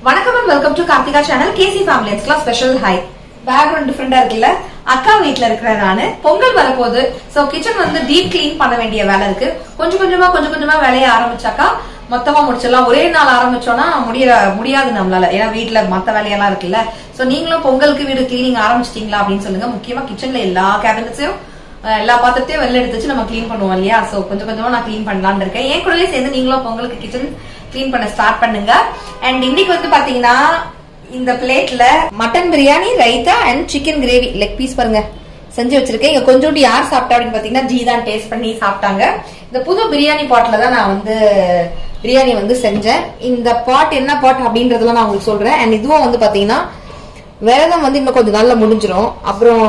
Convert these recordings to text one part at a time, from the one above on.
வணக்கம் and welcome to Karthika channel KC family எக்ஸ்லாம் special hi background டிஃப்ரெண்டா இருக்குல்ல அக்கா வீட்ல இருக்கிறேன் நானு பொங்கல் வரப்போகுது சோ கிச்சன் வந்து டீப் க்ளீன் பண்ண வேண்டிய வேலை இருக்கு கொஞ்சம் கொஞ்சமா கொஞ்சம் கொஞ்சமா வேலையை ஆரம்பிச்சாக்கா மொத்தமா முடிச்சிடலாம் ஒரே நாள் ஆரம்பிச்சோம்னா முடிய முடியாது நம்மளால ஏன்னா வீட்ல மத்த வேலையெல்லாம் இருக்குல்ல சோ நீங்களும் பொங்கலுக்கு வீடு கிளீனிங் ஆரம்பிச்சிட்டீங்களா அப்படின்னு சொல்லுங்க முக்கியமா கிச்சன்ல எல்லா கேபினட்ஸையும் அஹ் எல்லா பாத்திரத்தையும் வெளில எடுத்து வச்சு நம்ம க்ளீன் பண்ணுவோம் இல்லையா சோ கொஞ்சம் கொஞ்சமா நான் க்ளீன் பண்ணலாம்னு இருக்கேன் என் கூடவே சேர்ந்து நீங்களும் பொங்கலுக்கு கிச்சன் க்ளீன் பண்ண ஸ்டார்ட் பண்ணுங்க அண்ட் இன்னைக்கு வந்து பாத்தீங்கன்னா இந்த பிளேட்ல mutton biryani raita and chicken gravy leg piece பாருங்க செஞ்சு வச்சிருக்கேன் இங்க கொஞ்சோண்டு யார் சாப்பிட்டா அப்படின்னு பாத்தீங்கன்னா ஜி தான் டேஸ்ட் பண்ணி சாப்பிட்டாங்க இந்த புது பிரியாணி பாட்ல தான் நான் வந்து பிரியாணி வந்து செஞ்சேன் இந்த பாட் என்ன பாட் அப்படின்றதெல்லாம் நான் உங்களுக்கு சொல்றேன் அண்ட் இதுவும் வந்து பாத்தீங்கன்னா விரதம் வந்து இன்னும் கொஞ்சம் நாள்ல முடிஞ்சிரும் அப்புறம்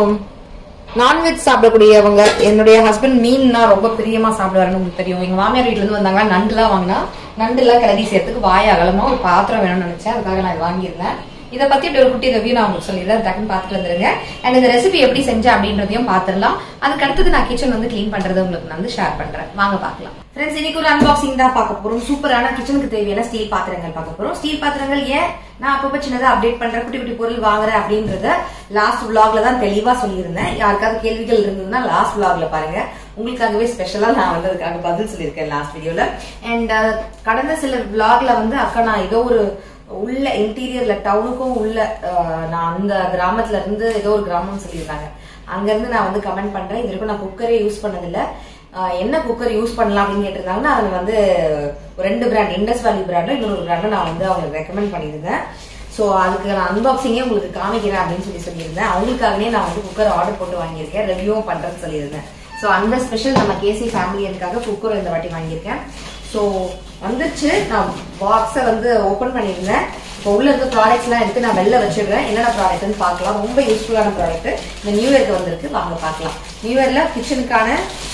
நான்வெஜ் சாப்பிடக்கூடியவங்க என்னுடைய ஹஸ்பண்ட் மீன்னா ரொம்ப பிரியமா சாப்பிடுவாருன்னு உங்களுக்கு தெரியும் எங்க மாமியார் வீட்ல இருந்து வந்தாங்க நண்டுலாம் வாங்கினா நண்டுலாம் கிளறி சேர்த்துக்கு வாய் அகலமா ஒரு பாத்திரம் வேணும்னு நினைச்சேன் அதுக்காக நான் இது வாங்கியிருந்தேன் இதை பத்தி இப்படி ஒரு குட்டி ரிவ்யூ நான் உங்களுக்கு சொல்லிடுறேன் டக்குன்னு பார்த்துட்டு வந்துருங்க அண்ட் இந்த ரெசிபி எப்படி செஞ்சேன் அப்படின்றதையும் பார்த்துடலாம் அதுக்கு அடுத்தது நான் கிச்சன் வந்து க்ளீன் பண்றது உங்களுக்கு நான் வந்து ஷேர் பண்றேன் வாங்க பார்க்கலாம் ஃப்ரெண்ட்ஸ் இன்னைக்கு ஒரு அன்பாக்சிங் தான் பார்க்க போறோம் சூப்பரான கிச்சனுக்கு தேவையான ஸ்டீல் பாத்திரங்கள் பார்க்க போறோம் ஸ்டீல் பாத்திரங்கள் ஏன் நான் அப்பப்ப சின்னதா அப்டேட் பண்றேன் குட்டி குட்டி பொருள் வாங்குறேன் அப்படின்றத லாஸ்ட் vlogல தான் தெளிவா சொல்லியிருந்தேன் யாருக்காவது கேள்விகள் இருந்ததுன்னா லாஸ்ட் vlogல பாருங்க உங்களுக்காகவே ஸ்பெஷலா நான் வந்து அதுக்காக பதில் சொல்லியிருக்கேன் லாஸ்ட் வீடியோல அண்ட் கடந்த சில vlogல வந்து அக்கா நான் ஏதோ ஒரு உள்ள இன்டீரியர்ல டவுனுக்கும் உள்ள அஹ், நான் அந்த கிராமத்துல இருந்து ஏதோ ஒரு கிராமம் சொல்லியிருந்தாங்க அங்க இருந்து நான் வந்து கமெண்ட் பண்றேன் இது வரைக்கும் நான் குக்கரே யூஸ் பண்ணதில்ல அஹ், என்ன குக்கர் யூஸ் பண்ணலாம் அப்படின்னு கேட்டிருந்தாங்கன்னா அதுல வந்து ஒரு ரெண்டு பிராண்ட் இண்டஸ் வேலி பிராண்ட்ல இன்னொரு பிராண்டும் நான் வந்து அவங்களுக்கு ரெக்கமெண்ட் பண்ணியிருந்தேன் ஸோ அதுக்கு நான் அன்பாக்சிங்கே உங்களுக்கு காமிக்கிறேன் அப்படின்னு சொல்லி சொல்லியிருந்தேன் அவங்களுக்காகவே நான் வந்து குக்கர் ஆர்டர் போட்டு வாங்கியிருக்கேன் ரிவ்யூவும் பண்றேன்னு சொல்லியிருந்தேன் ஸோ அந்த ஸ்பெஷல் நம்ம கேசி ஃபேமிலியனுக்காக குக்கர் இந்த வாட்டி வாங்கியிருக்கேன் ஸோ வந்துருச்சு நான் பாக்ஸை வந்து ஓப்பன் பண்ணியிருந்தேன் இப்போ உள்ள இருக்க ப்ராடக்ட்ஸ்லாம் எடுத்து நான் வெளில வச்சிடுறேன் என்னென்ன ப்ராடக்ட்னு பார்க்கலாம் ரொம்ப யூஸ்ஃபுல்லான ப்ராடக்ட் இந்த நியூ இயர்க்கு வந்திருக்கு வாங்க பார்க்கலாம் நியூ இயர்ல கிச்சனுக்கான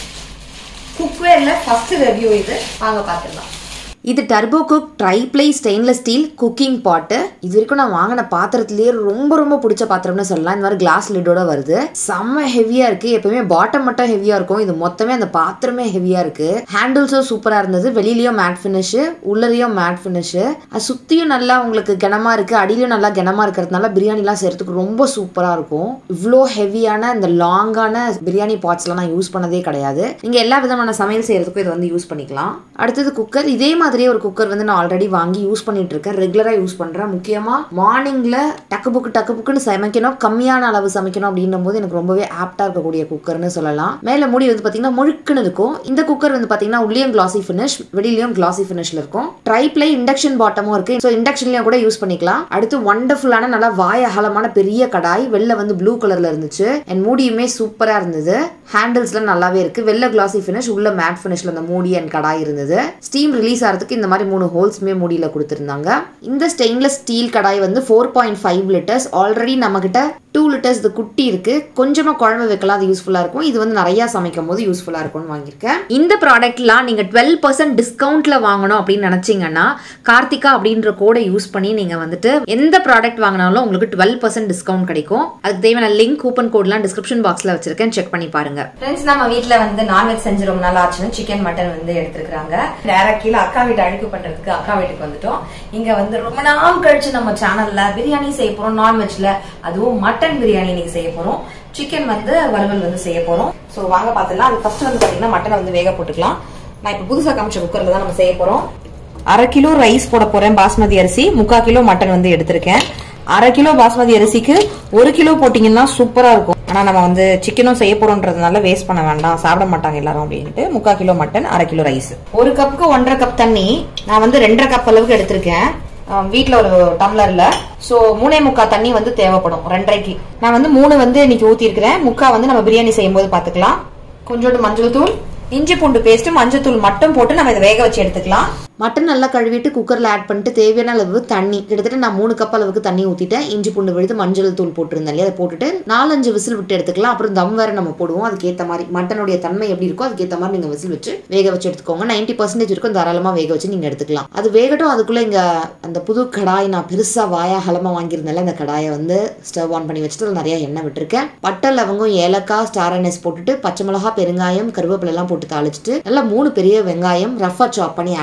குக்வேர்ல ஃபர்ஸ்ட் ரிவ்யூ இது வாங்க பார்த்துடலாம் இது turbo cook triply stainless steel cooking pot இது வரைக்கும் நான் வாங்கின பாத்திரத்திலேயே ரொம்ப ரொம்ப பிடிச்ச பாத்திரம்னு சொல்லலாம் இந்த மாதிரி கிளாஸ் லிட்டோட வருது செம்ம ஹெவியா இருக்கு எப்பவுமே பாட்டம் மட்டும் ஹெவியா இருக்கும் இது மொத்தமே அந்த பாத்திரமே ஹெவியா இருக்கு ஹேண்டில்ஸும் சூப்பரா இருந்தது வெளியிலயும் மேட் ஃபினிஷ் உள்ளரையும் மேட் ஃபினிஷ் அது சுத்தியும் நல்லா உங்களுக்கு கனமா இருக்கு அடியிலும் நல்லா கனமா இருக்கிறதுனால பிரியாணிலாம் செய்யறதுக்கு ரொம்ப சூப்பரா இருக்கும் இவ்வளோ ஹெவியான இந்த லாங்கான பிரியாணி பாட்ஸ்லாம் நான் யூஸ் பண்ணதே கிடையாது நீங்க எல்லா விதமான சமையல் செய்யறதுக்கும் இதை வந்து யூஸ் பண்ணிக்கலாம் அடுத்தது குக்கர் இதே மாதிரியே ஒரு குக்கர் வந்து நான் ஆல்ரெடி வாங்கி யூஸ் பண்ணிட்டு இருக்கேன் ரெகுலரா யூஸ் பண்றேன் முக்கியமா மார்னிங்ல டக்கு புக்கு டக்கு புக்குன்னு சமைக்கணும் கம்மியான அளவு சமைக்கணும் அப்படின்னும் போது எனக்கு ரொம்பவே ஆப்டா இருக்கக்கூடிய குக்கர்னு சொல்லலாம் மேல மூடி வந்து பாத்தீங்கன்னா முழுக்குன்னு இருக்கும் இந்த குக்கர் வந்து பாத்தீங்கன்னா உள்ளேயும் கிளாசி ஃபினிஷ் வெளியிலயும் கிளாசி ஃபினிஷ்ல இருக்கும் ட்ரைப்ளை இண்டக்ஷன் பாட்டமும் இருக்கு ஸோ இண்டக்ஷன்லயும் கூட யூஸ் பண்ணிக்கலாம் அடுத்து ஒண்டர்ஃபுல்லான நல்லா வாய் அகலமான பெரிய கடாய் வெளில வந்து ப்ளூ கலர்ல இருந்துச்சு அண்ட் மூடியுமே சூப்பரா இருந்தது ஹேண்டில்ஸ்ல நல்லாவே இருக்கு வெள்ள கிளாசி ஃபினிஷ் உள்ள மேட் ஃபினிஷ்ல அந்த மூடி அண்ட் கடாய் இருந்தது ஸ்டீம் ரிலீஸ் ஆகிறதுக்கு இந்த மாதிரி மூணு ஹோல்ஸ்மே மூடியில கொடுத்துருந்தாங்க இந்த ஸ்டெயின்லெஸ் ஸ்டீல் கடாய் வந்து four point five litres already நம்ம கிட்ட டூ லிட்டர்ஸ் இது குட்டி இருக்கு கொஞ்சமா குழம்பு வைக்கலாம் அது யூஸ்ஃபுல்லா இருக்கும் இது வந்து நிறைய சமைக்கும் போது யூஸ்ஃபுல்லா இருக்கும்னு வாங்கியிருக்கேன் இந்த ப்ராடக்ட்லாம் நீங்க டுவெல் பர்சன்ட் டிஸ்கவுண்ட்ல வாங்கணும் அப்படின்னு நினைச்சீங்கன்னா கார்த்திகா அப்படின்ற கோடை யூஸ் பண்ணி நீங்க வந்துட்டு எந்த ப்ராடக்ட் வாங்கினாலும் உங்களுக்கு டுவெல் பர்சன்ட் டிஸ்கவுண்ட் கிடைக்கும் அதுக்கு தேவையான லிங்க் கூப்பன் கோட்லாம் டிஸ்கிரிப்ஷன் பாக்ஸ்ல வச்சிருக்கேன் செக் பண்ணி பாருங்க ஃப்ரெண்ட்ஸ் நம்ம வீட்ல வந்து நான்வெஜ் செஞ்சு ரொம்ப நாள் ஆச்சுன்னு சிக்கன் மட்டன் வந்து எடுத்துருக்காங்க நேரா கீழே அக்கா வீட்டு அழுக்கு பண்றதுக்கு அக்கா வீட்டுக்கு வந்துட்டோம் இங்க வந்து ரொம்ப நாள் கழிச்சு நம்ம சேனல்ல பிரியாணி செய்ய போறோம் நான்வெஜ்ல அதுவும் மட்டன் பிரியாணி இன்னைக்கு செய்ய போறோம் சிக்கன் வந்து வறுவல் வந்து செய்ய போறோம் சோ வாங்க பாத்துலாம் அது ஃபர்ஸ்ட் வந்து பாத்தீங்கன்னா மட்டனை வந்து வேக போட்டுக்கலாம் நான் இப்ப புதுசா காமிச்ச குக்கர்ல தான் நம்ம செய்ய போறோம் அரை கிலோ ரைஸ் போட போறேன் பாஸ்மதி அரிசி முக்கால் கிலோ மட்டன் வந்து எடுத்திருக்கேன் அரை கிலோ பாஸ்மதி அரிசிக்கு ஒரு கிலோ போட்டீங்கன்னா சூப்பரா இருக்கும் ஆனா நம்ம வந்து சிக்கனும் செய்ய போறோம்ன்றதுனால வேஸ்ட் பண்ண வேண்டாம் சாப்பிட மாட்டாங்க எல்லாரும் அப்படின்ட்டு முக்கால் கிலோ மட்டன் அரை கிலோ ரைஸ் ஒரு கப்புக்கு ஒன்றரை கப் தண்ணி நான் வந்து ரெண்டரை கப் அளவுக்கு எடுத்திருக்கேன் அஹ் வீட்ல ஒரு டம்ளர்ல சோ மூணே முக்கா தண்ணி வந்து தேவைப்படும் ரெண்டரைக்கு நான் வந்து மூணு வந்து இன்னைக்கு ஊத்தி இருக்கிறேன் முக்கா வந்து நம்ம பிரியாணி செய்யும் போது பாத்துக்கலாம் கொஞ்சோண்டு மஞ்சள் தூள் இஞ்சி பூண்டு பேஸ்ட் மஞ்சள் தூள் மட்டும் போட்டு நம்ம இதை வேக வச்சு எடுத்துக்கலாம் மட்டன் நல்லா கழுவிட்டு குக்கரில் ஆட் பண்ணிட்டு தேவையான அளவு தண்ணி கிட்டத்தட்ட நான் மூணு கப் அளவுக்கு தண்ணி ஊற்றிட்டேன் இஞ்சி பூண்டு விழுது மஞ்சள் தூள் போட்டிருந்தேன் இல்லையா அதை போட்டுட்டு நாலஞ்சு விசில் விட்டு எடுத்துக்கலாம் அப்புறம் தம் வேற நம்ம போடுவோம் அதுக்கேற்ற மாதிரி மட்டனுடைய தன்மை எப்படி இருக்கோ அதுக்கேற்ற மாதிரி நீங்கள் விசில் வச்சு வேக வச்சு எடுத்துக்கோங்க நைன்டி பர்சன்டேஜ் இருக்கும் தாராளமாக வேக வச்சு நீங்கள் எடுத்துக்கலாம் அது வேகட்டும் அதுக்குள்ளே இங்கே அந்த புது கடாய் நான் பெருசாக வாயா ஹலமாக வாங்கியிருந்தேன்ல அந்த கடாயை வந்து ஸ்டவ் ஆன் பண்ணி வச்சுட்டு அதில் நிறைய எண்ணெய் விட்டுருக்கேன் பட்டை லவங்கம் ஏலக்காய் ஸ்டார் அனஸ் போட்டுட்டு பச்சை மிளகா பெருங்காயம் கருவேப்பிலை எல்லாம் போட்டு தாளிச்சிட்டு நல்லா மூணு பெரிய வெங்காயம் ரஃபா சாப் பண்ணி ஆட் பண்ணியிருக்கேன்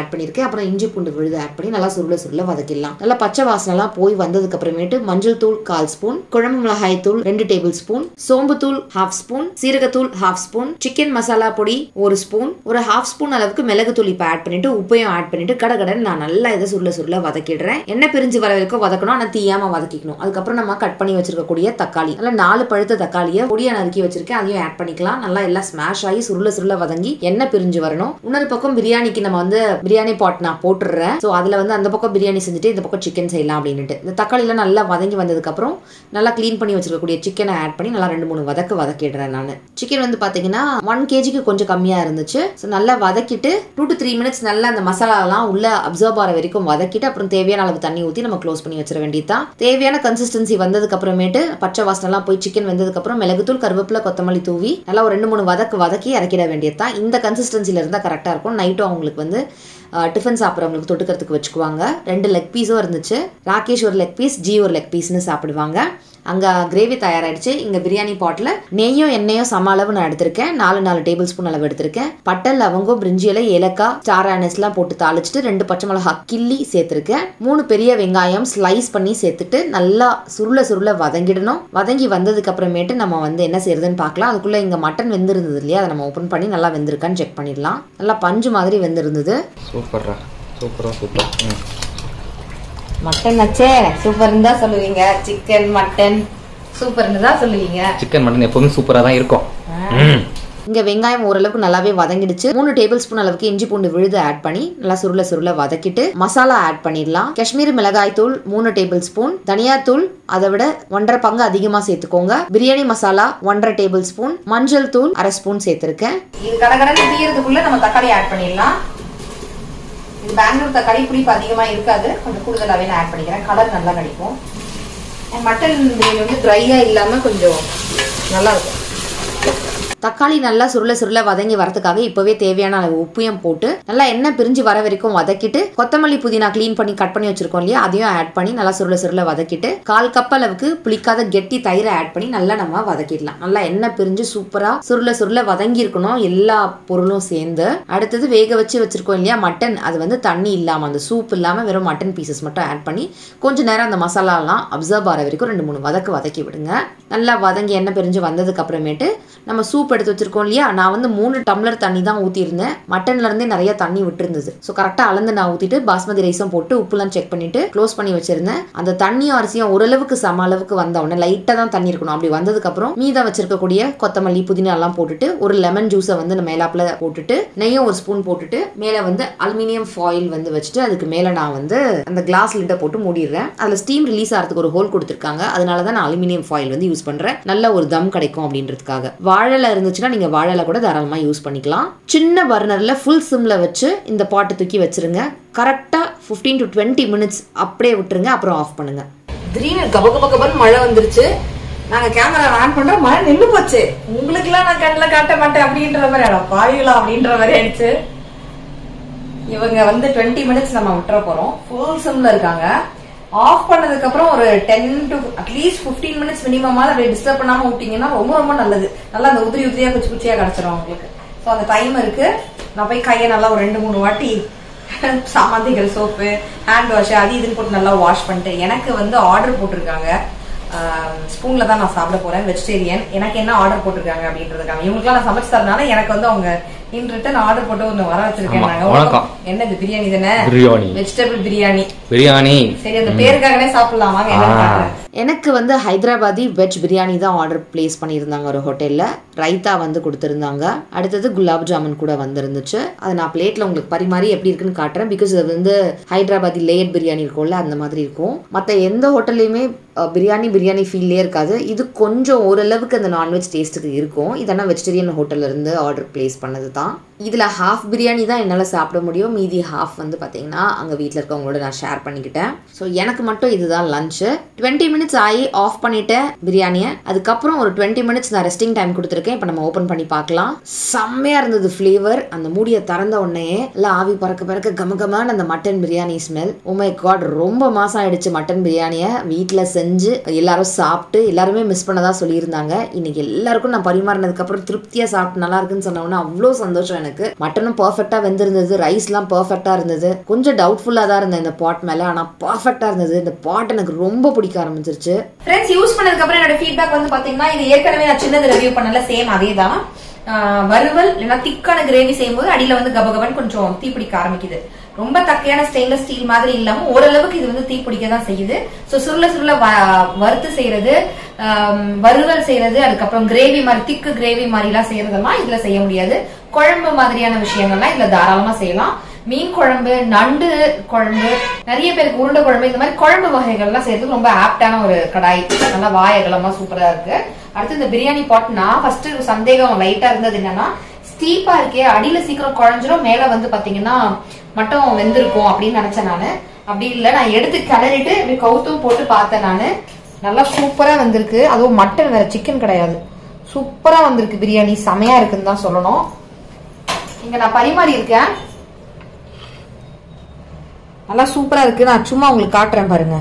அப்புறம் இஞ்சி பூண்டு விழுது ஆட் பண்ணி நல்லா சுருள சுருள வதக்கிடலாம் நல்லா பச்சை வாசனைலாம் போய் வந்ததுக்கு அப்புறமேட்டு மஞ்சள் தூள் கால் ஸ்பூன் குழம்பு மிளகாய் தூள் ரெண்டு டேபிள் ஸ்பூன் சோம்பு தூள் ஹாஃப் ஸ்பூன் சீரகத்தூள் ஹாஃப் ஸ்பூன் சிக்கன் மசாலா பொடி ஒரு ஸ்பூன் ஒரு ஹாஃப் ஸ்பூன் அளவுக்கு மிளகு தூள் இப்போ ஆட் பண்ணிட்டு உப்பையும் ஆட் பண்ணிட்டு கடகடன்னு நான் நல்லா இதை சுருள சுருள வதக்கிடுறேன் எண்ணெய் பிரிஞ்சு வர வரைக்கும் வதக்கணும் ஆனால் தீயாம வதக்கிக்கணும் அதுக்கப்புறம் நம்ம கட் பண்ணி வச்சிருக்கக்கூடிய தக்காளி நல்லா நாலு பழுத்த தக்காளியை பொடியா நறுக்கி வச்சிருக்கேன் அதையும் ஆட் பண்ணிக்கலாம் நல்லா எல்லாம் ஸ்மாஷ் ஆகி சுருள சுருள வதங்கி எண்ணெய் பிரிஞ்சு வரணும் இன்னொரு பக்கம் பிரியாணிக்கு நம்ம வந்து பிரியாணி பாட் நான் போட்டுடுறேன் ஸோ அதில் வந்து அந்த பக்கம் பிரியாணி செஞ்சுட்டு இந்த பக்கம் சிக்கன் செய்யலாம் அப்படின்ட்டு இந்த தக்காளிலாம் நல்லா வதங்கி வந்ததுக்கப்புறம் நல்லா க்ளீன் பண்ணி வச்சிருக்கக்கூடிய சிக்கனை ஆட் பண்ணி நல்லா ரெண்டு மூணு வதக்கு வதக்கிடுறேன் நான் சிக்கன் வந்து பார்த்தீங்கன்னா ஒன் கேஜிக்கு கொஞ்சம் கம்மியாக இருந்துச்சு ஸோ நல்லா வதக்கிட்டு டூ டு த்ரீ மினிட்ஸ் நல்லா அந்த மசாலாலாம் உள்ள அப்சர்வ் ஆகிற வரைக்கும் வதக்கிட்டு அப்புறம் தேவையான அளவு தண்ணி ஊற்றி நம்ம க்ளோஸ் பண்ணி வச்சிட வேண்டியதுதான் தேவையான கன்சிஸ்டன்சி வந்ததுக்கு அப்புறமேட்டு பச்சை வாசனைலாம் போய் சிக்கன் வெந்ததுக்கு அப்புறம் மிளகுத்தூள் கருவேப்பிலை கொத்தமல்லி தூவி நல்லா ஒரு ரெண்டு மூணு வதக்கு வதக்கி இறக்கிட வேண்டியதுதான் இந்த கன்சிஸ்டன்சில இருந்தால் கரெக்டாக இருக்கும் நைட்டும் அவங்களுக்கு வந்து டிஃபன் சாப்பிட்றவங்களுக்கு தொட்டுக்கிறதுக்கு வச்சுக்குவாங்க ரெண்டு லெக் பீஸும் இருந்துச்சு ராகேஷ் ஒரு லெக் பீஸ் ஜி ஒரு லெக் பீஸ்னு சாப்பிடுவாங்க அங்கே கிரேவி தயாராகிடுச்சு இங்கே பிரியாணி பாட்டில் நெய்யும் எண்ணெயும் சம அளவு நான் எடுத்திருக்கேன் நாலு நாலு டேபிள் ஸ்பூன் அளவு எடுத்திருக்கேன் பட்டை லவங்கம் பிரிஞ்சி இலை ஏலக்காய் ஸ்டார் ஆனஸ்லாம் போட்டு தாளிச்சிட்டு ரெண்டு பச்சை மிளகா கிள்ளி சேர்த்துருக்கேன் மூணு பெரிய வெங்காயம் ஸ்லைஸ் பண்ணி சேர்த்துட்டு நல்லா சுருள சுருள வதங்கிடணும் வதங்கி வந்ததுக்கு அப்புறமேட்டு நம்ம வந்து என்ன செய்யறதுன்னு பார்க்கலாம் அதுக்குள்ளே இங்கே மட்டன் வெந்திருந்தது இல்லையா அதை நம்ம ஓப்பன் பண்ணி நல்லா வெந்திருக்கான்னு செக் பண்ணிடலாம் நல்லா பஞ்சு மாதிரி வெந்திருந்தது சூப்பர்ரா சூப்பரா சூப்பர் ம் மட்டன் வச்சே சூப்பர்னு தான் சொல்லுவீங்க சிக்கன் மட்டன் சூப்பர்னு தான் சொல்லுவீங்க சிக்கன் மட்டன் எப்போதும் சூப்பரா தான் இருக்கும் ம் இங்கே வெங்காயம் ஓரளவுக்கு நல்லாவே வதங்கிடுச்சு மூணு டேபிள் ஸ்பூன் அளவுக்கு இஞ்சி பூண்டு விழுது ஆட் பண்ணி நல்லா சுருள சுருள வதக்கிட்டு மசாலா ஆட் பண்ணிடலாம் காஷ்மீரி மிளகாய் தூள் மூணு டேபிள் ஸ்பூன் தனியாத்தூள் அதை விட ஒன்றரை பங்கு அதிகமாக சேர்த்துக்கோங்க பிரியாணி மசாலா ஒன்றரை டேபிள் ஸ்பூன் மஞ்சள் தூள் அரை ஸ்பூன் சேர்த்துருக்கேன் இது கடகடன்னு தீயறதுக்குள்ள நம்ம தக்காளி ஆட் பண்ணிடலாம் இது பெங்களூர் தக்காளி புளிப்பு அதிகமா இருக்காது கொஞ்சம் கூடுதலாவே நான் ஆட் பண்ணிக்கிறேன் கலர் நல்லா கிடைக்கும் மட்டன் பிரியாணி வந்து ட்ரையா இல்லாம கொஞ்சம் நல்லா இருக்கும் தக்காளி நல்லா சுருள சுருள வதங்கி வரதுக்காக இப்போவே தேவையான அளவு உப்பையும் போட்டு நல்லா எண்ணெய் பிரிஞ்சு வர வரைக்கும் வதக்கிட்டு கொத்தமல்லி புதினா க்ளீன் பண்ணி கட் பண்ணி வச்சிருக்கோம் இல்லையா அதையும் ஆட் பண்ணி நல்லா சுருள சுருள வதக்கிட்டு கால் கப் அளவுக்கு புளிக்காத கெட்டி தயிரை ஆட் பண்ணி நல்லா நம்ம வதக்கிடலாம் நல்லா எண்ணெய் பிரிஞ்சு சூப்பரா சுருள சுருள வதங்கி இருக்கணும் எல்லா பொருளும் சேர்ந்து அடுத்தது வேக வச்சு வச்சிருக்கோம் இல்லையா மட்டன் அது வந்து தண்ணி இல்லாம அந்த சூப் இல்லாம வெறும் மட்டன் பீசஸ் மட்டும் ஆட் பண்ணி கொஞ்ச நேரம் அந்த மசாலாலாம் அப்சர்வ் ஆகிற வரைக்கும் ரெண்டு மூணு வதக்கு வதக்கி விடுங்க நல்லா வதங்கி எண்ணெய் பிரிஞ்சு வந்ததுக்கு அப்புறமேட்டு நம்ம சூப் எடுத்து வச்சிருக்கோம் இல்லையா நான் வந்து மூணு டம்ளர் தண்ணி தான் ஊற்றிருந்தேன் மட்டன்ல இருந்தே நிறைய தண்ணி விட்டுருந்தது ஸோ கரெக்டாக அளந்து நான் ஊற்றிட்டு பாஸ்மதி ரைஸும் போட்டு உப்புலாம் செக் பண்ணிட்டு க்ளோஸ் பண்ணி வச்சிருந்தேன் அந்த தண்ணியும் அரிசியும் ஓரளவுக்கு சம அளவுக்கு வந்த உடனே லைட்டாக தான் தண்ணி இருக்கணும் அப்படி வந்ததுக்கு அப்புறம் மீதம் வச்சிருக்கக்கூடிய கொத்தமல்லி புதினா எல்லாம் போட்டுட்டு ஒரு லெமன் ஜூஸை வந்து மேலாப்பில் போட்டுட்டு நெய்யும் ஒரு ஸ்பூன் போட்டுட்டு மேலே வந்து அலுமினியம் ஃபாயில் வந்து வச்சுட்டு அதுக்கு மேலே நான் வந்து அந்த கிளாஸ் லிட்டை போட்டு மூடிடுறேன் அதில் ஸ்டீம் ரிலீஸ் ஆகிறதுக்கு ஒரு ஹோல் கொடுத்துருக்காங்க அதனால தான் நான் அலுமினியம் ஃபாயில் வந்து யூஸ் பண்ணுறேன் நல்ல ஒரு தம் கிடைக்கும் அப்படின்றதுக்காக வாழலை இருந்துச்சுன்னா நீங்கள் வாழலை கூட தாராளமாக யூஸ் பண்ணிக்கலாம் சின்ன பர்னரில் ஃபுல் சிம்மில் வச்சு இந்த பாட்டை தூக்கி வச்சிருங்க கரெக்டாக ஃபிஃப்டீன் டு டுவெண்ட்டி மினிட்ஸ் அப்படியே விட்டுருங்க அப்புறம் ஆஃப் பண்ணுங்க திடீர்னு கப கப கபன்னு மழை வந்துருச்சு நாங்க கேமரா ஆன் பண்றோம் மழை நின்னு போச்சு உங்களுக்கு எல்லாம் நான் கண்ணுல காட்ட மாட்டேன் அப்படின்ற மாதிரி அட பாவிகளா அப்படின்ற மாதிரி ஆயிடுச்சு இவங்க வந்து டுவெண்ட்டி மினிட்ஸ் நம்ம விட்டுற போறோம் ஃபுல் சிம்ல இருக்காங்க ஆஃப் பண்ணதுக்கு அப்புறம் ஒரு டென் டு அட்லீஸ்ட் 15 மினிட்ஸ் மினிமமா அப்படியே டிஸ்டர்ப் பண்ணாம விட்டீங்கன்னா ரொம்ப ரொம்ப நல்லது நல்லா அந்த உதிரி உதிரியா குச்சி குச்சியா கிடைச்சிரும் உங்களுக்கு ஸோ அந்த டைம் இருக்கு நான் போய் கையை நல்லா ஒரு ரெண்டு மூணு வாட்டி சாமாந்திகள் சோப்பு ஹேண்ட் வாஷ் அது இதுன்னு போட்டு நல்லா வாஷ் பண்ணிட்டு எனக்கு வந்து ஆர்டர் போட்டிருக்காங்க ஸ்பூன்ல தான் நான் சாப்பிட போறேன் வெஜிடேரியன் எனக்கு என்ன ஆர்டர் போட்டிருக்காங்க அப்படின்றதுக்காக இவங்களுக்குலாம் நான் சமைச்சு தரனால எனக்கு வந்து அவங்க இன் ரிட்டன் ஆர்டர் போட்டு ஒன்று வர வச்சிருக்கேன் ஆமா, நாங்க. வணக்கம். என்னது பிரியாணி தானே பிரியாணி வெஜிடபிள் பிரியாணி பிரியாணி சரி அந்த பேருக்காகவே சாப்பிடலாம் வாங்க என்னன்னு ஆ. பாக்குறேன் எனக்கு வந்து ஹைதராபாதி வெஜ் பிரியாணி தான் ஆர்டர் பிளேஸ் பண்ணியிருந்தாங்க ஒரு ஹோட்டலில் ரைத்தா வந்து கொடுத்துருந்தாங்க அடுத்தது குலாப் ஜாமுன் கூட வந்திருந்துச்சு அதை நான் பிளேட்டில் உங்களுக்கு பரிமாறி எப்படி இருக்குன்னு காட்டுறேன் பிகாஸ் அது வந்து ஹைதராபாதி லேயர் பிரியாணி இருக்கும்ல அந்த மாதிரி இருக்கும் மற்ற எந்த ஹோட்டல்லையுமே அஹ், பிரியாணி பிரியாணி ஃபீல்லே இருக்காது இது கொஞ்சம் ஓரளவுக்கு அந்த நான்வெஜ் டேஸ்ட்டுக்கு இருக்கும் இதெல்லாம் வெஜிடேரியன் ஹோட்டல்ல இருந்து ஆர்டர் பிளேஸ் பண்ணது தான் இதில் ஹாஃப் பிரியாணி தான் என்னால் சாப்பிட முடியும் மீதி ஹாஃப் வந்து பார்த்தீங்கன்னா அங்கே வீட்டில் இருக்கவங்களோட நான் ஷேர் பண்ணிக்கிட்டேன் ஸோ எனக்கு மட்டும் இதுதான் லஞ்சு டுவெண்ட்டி மினிட்ஸ் மினிட்ஸ் ஆகி ஆஃப் பண்ணிட்டேன் பிரியாணியை அதுக்கப்புறம் ஒரு டுவெண்ட்டி மினிட்ஸ் நான் ரெஸ்டிங் டைம் கொடுத்துருக்கேன் இப்போ நம்ம ஓப்பன் பண்ணி பார்க்கலாம் செம்மையா இருந்தது ஃப்ளேவர் அந்த மூடியை திறந்த உடனே எல்லாம் ஆவி பறக்க பறக்க கமகமான அந்த mutton biryani smell oh my god ரொம்ப மாசம் ஆயிடுச்சு மட்டன் பிரியாணியை வீட்டில் செஞ்சு எல்லாரும் சாப்பிட்டு எல்லாருமே மிஸ் பண்ணதா சொல்லியிருந்தாங்க இன்னைக்கு எல்லாருக்கும் நான் பரிமாறினதுக்கு அப்புறம் திருப்தியா சாப்பிட்டு நல்லா இருக்குன்னு சொன்ன உடனே அவ்வளோ சந்தோஷம் எனக்கு மட்டனும் பர்ஃபெக்டா வெந்திருந்தது ரைஸ்லாம் பர்ஃபெக்டா இருந்தது கொஞ்சம் டவுட்ஃபுல்லா தான் இருந்தேன் இந்த பாட் மேல ஆனா பர்ஃபெக்டா இருந்தது இந்த பாட் எனக்கு ரொம்ப பிடிக்க ஆரம்பிச்சிருச்சு ஃப்ரெண்ட்ஸ் யூஸ் பண்ணதுக்கு அப்புறம் என்னோட ஃபீட்பேக் வந்து பாத்தீங்கன்னா இது ஏற்கனவே நான் சின்னது ரிவ்யூ பண்ணல சேம் அதே தான் வறுவல் இல்லைன்னா திக்கான கிரேவி செய்யும்போது அடியில வந்து கபகபன்னு கொஞ்சம் தீப்பிடிக்க ஆரம்பிக்குது ரொம்ப தக்கையான ஸ்டெயின்லெஸ் ஸ்டீல் மாதிரி இல்லாம ஓரளவுக்கு இது வந்து தீப்பிடிக்க தான் செய்யுது ஸோ சுருள சுருள வ- வறுத்து செய்யறது ஆம், வறுவல் செய்யறது அதுக்கப்புறம் கிரேவி மாதிரி திக்கு கிரேவி மாதிரி எல்லாம் செய்யறதெல்லாம் இதுல செய்ய முடியாது குழம்பு மாதிரியான விஷயங்கள்லாம் இதுல தாராளமா செய்யலாம் மீன் குழம்பு நண்டு குழம்பு நிறைய பேருக்கு உருண்டை குழம்பு இந்த மாதிரி குழம்பு வகைகள்லாம் செய்யறதுக்கு ரொம்ப ஆப்டான ஒரு கடாய் நல்லா வாயகலமா சூப்பரா இருக்கு அடுத்து இந்த பிரியாணி பாட் நான் ஃபர்ஸ்ட் சந்தேகம் லைட்டா இருந்தது என்னன்னா ஸ்டீப்பா இருக்கே அடியில சீக்கிரம் குழஞ்சிரும் மேல வந்து பாத்தீங்கன்னா மட்டும் வெந்திருக்கும் அப்படின்னு நினைச்சேன் நானு அப்படி இல்ல நான் எடுத்து கிளறிட்டு இப்படி கவுத்தும் போட்டு பார்த்தேன் நானு நல்லா சூப்பரா வந்திருக்கு அதுவும் மட்டன் வேற சிக்கன் கிடையாது சூப்பரா வந்திருக்கு பிரியாணி செமையா இருக்குன்னு தான் சொல்லணும் இங்க நான் பரிமாறி இருக்கேன் நல்லா சூப்பரா இருக்கு நான் சும்மா உங்களுக்கு காட்டுறேன் பாருங்க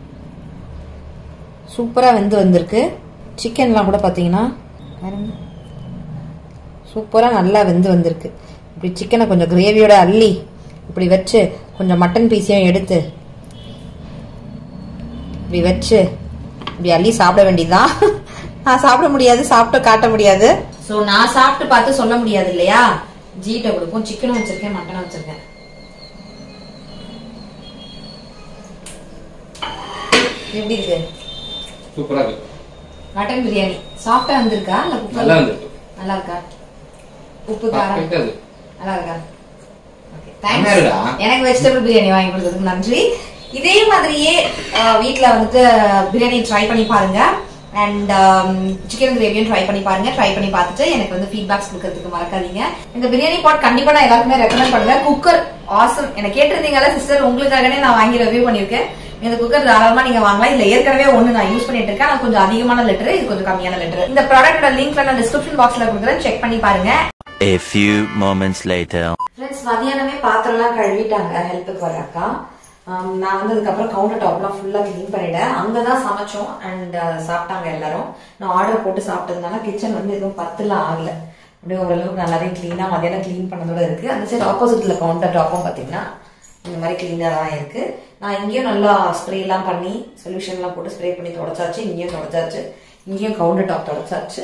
சூப்பரா வெந்து வந்திருக்கு சிக்கன்லாம் கூட பாத்தீங்கன்னா பாருங்க சூப்பரா நல்லா வெந்து வந்திருக்கு இப்படி சிக்கனை கொஞ்சம் கிரேவியோட அள்ளி இப்படி வச்சு கொஞ்சம் மட்டன் பீஸையும் எடுத்து இப்படி வச்சு இப்படி அள்ளி சாப்பிட வேண்டியதுதான் நான் சாப்பிட முடியாது சாப்பிட்டு காட்ட முடியாது சோ நான் சாப்பிட்டு பார்த்து சொல்ல முடியாது இல்லையா ஜீட்ட கொடுப்போம் சிக்கனும் வச்சிருக்கேன் மட்டனும் வச்சிருக்கேன் எப்படி இருக்கு சூப்பரா இருக்கு மட்டன் பிரியாணி சாஃப்டா வந்திருக்கா இல்ல குக்கர் நல்லா இருந்திருக்கு நல்லா இருக்கா உப்பு காரம் Perfect ஆ இருக்கு. நல்லா இருக்கா Okay, நல்லா thanks. இருக்கா? எனக்கு வெஜிடபிள் பிரியாணி வாங்கி கொடுத்ததுக்கு நன்றி இதே மாதிரியே அஹ், வீட்ல வந்துட்டு பிரியாணி ட்ரை பண்ணி பாருங்க அண்ட் சிக்கன் கிரேவியும் ட்ரை பண்ணி பாருங்க ட்ரை பண்ணி பார்த்துட்டு எனக்கு வந்து ஃபீட்பேக்ஸ் கொடுக்கறதுக்கு மறக்காதீங்க இந்த பிரியாணி பாட் கண்டிப்பா நான் எல்லாருக்குமே ரெக்கமெண்ட் பண்ணுவேன் குக்கர் ஆசம் என்ன கேட்டிருந்தீங்கல்ல சிஸ்டர் உங்களுக்காகவே நான் வாங்கி ரிவ்யூ பண்ணிருக்கேன் இந்த குக்கர் தாராளமா நீங்க வாங்கலாம் இதுல ஏற்கனவே ஒண்ணு நான் யூஸ் பண்ணிட்டு இருக்கேன் ஆனா கொஞ்சம் அதிகமான லிட்டர் இது கொஞ்சம் கம்மியான லிட்டர் இந்த ப்ராடக்டோட லிங்க்ல நான் டிஸ்கிரிப்ஷன் பாக்ஸ்ல கொடுக்குறேன் செக் பண்ணி பாருங்க A few moments later. Friends மதியானமே பாத்திரம்லாம் கழுவிட்டாங்க ஹெல்ப்புக்கு வர அக்கா ஆம், நான் வந்து அதுக்கப்புறம் கவுண்டர் டாப்லாம் ஃபுல்லா க்ளீன் பண்ணிட்டேன் அங்கதான் சமைச்சோம் அண்ட் சாப்பிட்டாங்க எல்லாரும் நான் ஆர்டர் போட்டு சாப்பிட்டதுனால கிச்சன் வந்து எதுவும் பத்துலாம் ஆகல அப்படியே ஓரளவுக்கு நல்லாவே க்ளீனா மதியானம் க்ளீன் பண்ணதோட இருக்கு அந்த சைடு ஆப்போசிட்ல கவுண்டர் டாப்பும் பாத்தீங்கன்னா இந்த மாதிரி கிளீனா தான் இருக்கு நான் இங்கேயும் நல்லா ஸ்ப்ரே எல்லாம் பண்ணி சொல்யூஷன் எல்லாம் போட்டு ஸ்ப்ரே பண்ணி தொடச்சாச்சு இங்கேயும் தொடச்சாச்சு இங்கேயும் கவுண்டர் டாப் தொடச்சாச்சு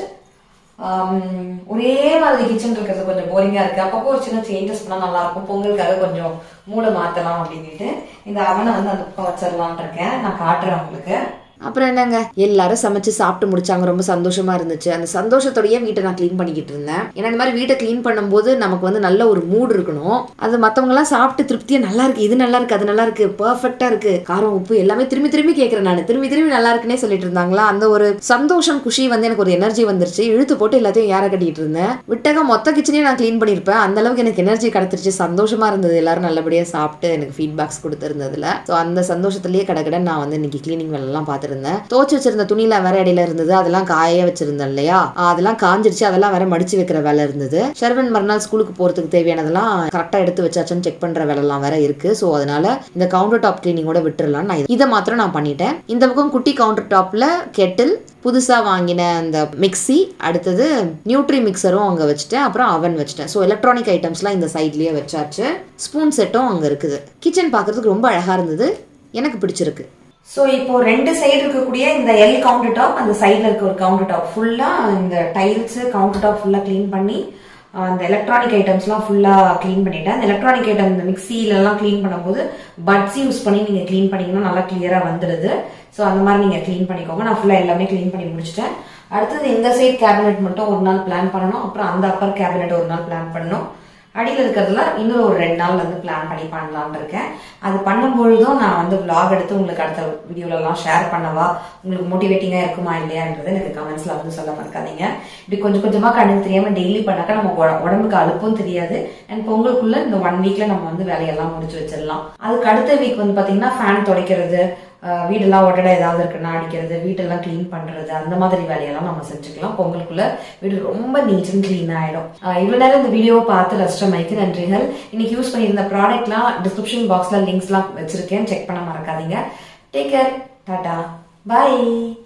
ஆம், ஒரே மாதிரி கிச்சன் இருக்கிறது கொஞ்சம் போரிங்கா இருக்கு அப்பப்போ ஒரு சின்ன சேஞ்சஸ் பண்ணா நல்லா இருக்கும் பொங்கலுக்காக கொஞ்சம் மூட மாத்தலாம் அப்படின்ட்டு இந்த அவனை வந்து அந்த பக்கம் வச்சிடலாம்னு இருக்கேன் நான் காட்டுறேன் உங்களுக்கு அப்புறம் என்னங்க எல்லாரும் சமைச்சு சாப்பிட்டு முடிச்சாங்க ரொம்ப சந்தோஷமா இருந்துச்சு அந்த சந்தோஷத்தோடயே வீட்டை நான் க்ளீன் பண்ணிக்கிட்டு இருந்தேன் ஏன்னா இந்த மாதிரி வீட்டை க்ளீன் பண்ணும்போது நமக்கு வந்து நல்ல ஒரு மூட் இருக்கணும் அது மத்தவங்க எல்லாம் சாப்பிட்டு திருப்தியா நல்லா இருக்கு இது நல்லா இருக்கு அது நல்லா இருக்கு பர்ஃபெக்டா இருக்கு காரம் உப்பு எல்லாமே திரும்பி திரும்பி கேட்கறேன் நான் திரும்பி திரும்பி நல்லா இருக்குன்னே சொல்லிட்டு இருந்தாங்களா அந்த ஒரு சந்தோஷம் குஷி வந்து எனக்கு ஒரு எனர்ஜி வந்துருச்சு இழுத்து போட்டு எல்லாத்தையும் ஏற கட்டிட்டு இருந்தேன் விட்டக மொத்த கிச்சனையும் நான் க்ளீன் பண்ணியிருப்பேன் அந்த அளவுக்கு எனக்கு எனர்ஜி கிடைச்சிருச்சு சந்தோஷமா இருந்தது எல்லாரும் நல்லபடியா சாப்பிட்டு எனக்கு ஃபீட்பேக்ஸ் கொடுத்துருந்ததுல ஸோ அந்த சந்தோஷத்துலயே கடகட நான் வந்து இன்னைக்கு கிளீனிங் வேலை எல்லாம் பார்த்துருந்தேன் துவச்சு வச்சிருந்த துணியில வேற இடையில இருந்தது அதெல்லாம் காய வச்சிருந்தேன் இல்லையா ஆஹ் அதெல்லாம் காஞ்சிருச்சு அதெல்லாம் வேற மடிச்சு வைக்கிற வேலை இருந்தது ஷர்வன் மறுநாள் ஸ்கூலுக்கு போறதுக்கு தேவையானதெல்லாம் கரெக்டா எடுத்து வச்சாச்சுன்னு செக் பண்ற வேலை எல்லாம் வேற இருக்கு ஸோ அதனால இந்த கவுண்டர் டாப் கிளீனிங்கோட விட்டுறலாம் நான் இதை மாத்திரம் நான் பண்ணிட்டேன் இந்த பக்கம் குட்டி கவுண்டர் டாப்ல கெட்டில் புதுசா வாங்கின அந்த மிக்ஸி அடுத்தது நியூட்ரி மிக்சரும் அங்க வச்சுட்டேன் அப்புறம் அவன் வச்சுட்டேன் ஸோ எலக்ட்ரானிக் ஐட்டம்ஸ்லாம் இந்த சைட்லயே வச்சாச்சு ஸ்பூன் செட்டும் அங்க இருக்குது கிச்சன் பார்க்கிறதுக்கு ரொம்ப அழகா இருந்தது எனக்கு பிடிச்சிருக்கு சோ இப்போ ரெண்டு சைடு இருக்கக்கூடிய இந்த எல் கவுண்டர் டாப் அந்த சைடுல இருக்க ஒரு கவுண்டர் டாப் ஃபுல்லா இந்த டைல்ஸ் கவுண்டர் டாப் ஃபுல்லா க்ளீன் பண்ணி அஹ், அந்த எலக்ட்ரானிக் ஐட்டம்ஸ்லாம் ஃபுல்லா க்ளீன் பண்ணிட்டேன் அந்த எலக்ட்ரானிக் ஐட்டம் இந்த மிக்சில எல்லாம் க்ளீன் பண்ணும்போது பட்ஸ் யூஸ் பண்ணி நீங்க க்ளீன் பண்ணீங்கன்னா நல்லா கிளியரா வந்துடுது சோ அந்த மாதிரி நீங்க க்ளீன் பண்ணிக்கோங்க நான் ஃபுல்லா எல்லாமே க்ளீன் பண்ணி முடிச்சிட்டேன் அடுத்தது இந்த சைடு கேபினெட் மட்டும் ஒரு நாள் பிளான் பண்ணணும் அப்புறம் அந்த அப்பர் கேபினெட் ஒரு நாள் பிளான் பண்ணணும் அடியில் இருக்கிறதுல இன்னும் ஒரு ரெண்டு நாள் வந்து பிளான் பண்ணி பண்ணலாம்னு இருக்கேன் அது பண்ணும்பொழுதும் நான் வந்து vlog எடுத்து உங்களுக்கு அடுத்த வீடியோல எல்லாம் ஷேர் பண்ணவா உங்களுக்கு மோட்டிவேட்டிங்கா இருக்குமா இல்லையான்றது எனக்கு கமெண்ட்ஸ்ல வந்து சொல்ல மறக்காதீங்க இப்படி கொஞ்சம் கொஞ்சமா கண்ணுக்கு தெரியாம டெய்லி பண்ணாக்கா நம்ம உட- உடம்புக்கு அலுப்பும் தெரியாது அண்ட் பொங்கலுக்குள்ள இந்த ஒன் வீக்ல நம்ம வந்து வேலையெல்லாம் முடிச்சு வச்சிடலாம் அதுக்கு அடுத்த வீக் வந்து பாத்தீங்கன்னா ஃபேன் துடைக்கிறது அஹ், வீடெல்லாம் ஒட்டடை ஏதாவது இருக்குன்னா அடிக்கிறது வீட்டெல்லாம் க்ளீன் பண்றது அந்த மாதிரி வேலையெல்லாம் நம்ம செஞ்சுக்கலாம் பொங்கலுக்குள்ள வீடு ரொம்ப நீட் அண்ட் க்ளீன் ஆயிடும் அஹ், இவ்வளவு நேரம் இந்த வீடியோவை பார்த்து ரசிச்ச மைக்கு நன்றிகள் இன்னைக்கு யூஸ் பண்ணியிருந்த ப்ராடக்ட்லாம் டிஸ்கிரிப்ஷன் பாக்ஸ்ல லிங்க்ஸ்லாம் வச்சிருக்கேன் செக் பண்ண மறக்காதீங்க டேக் கேர் டாடா பாய்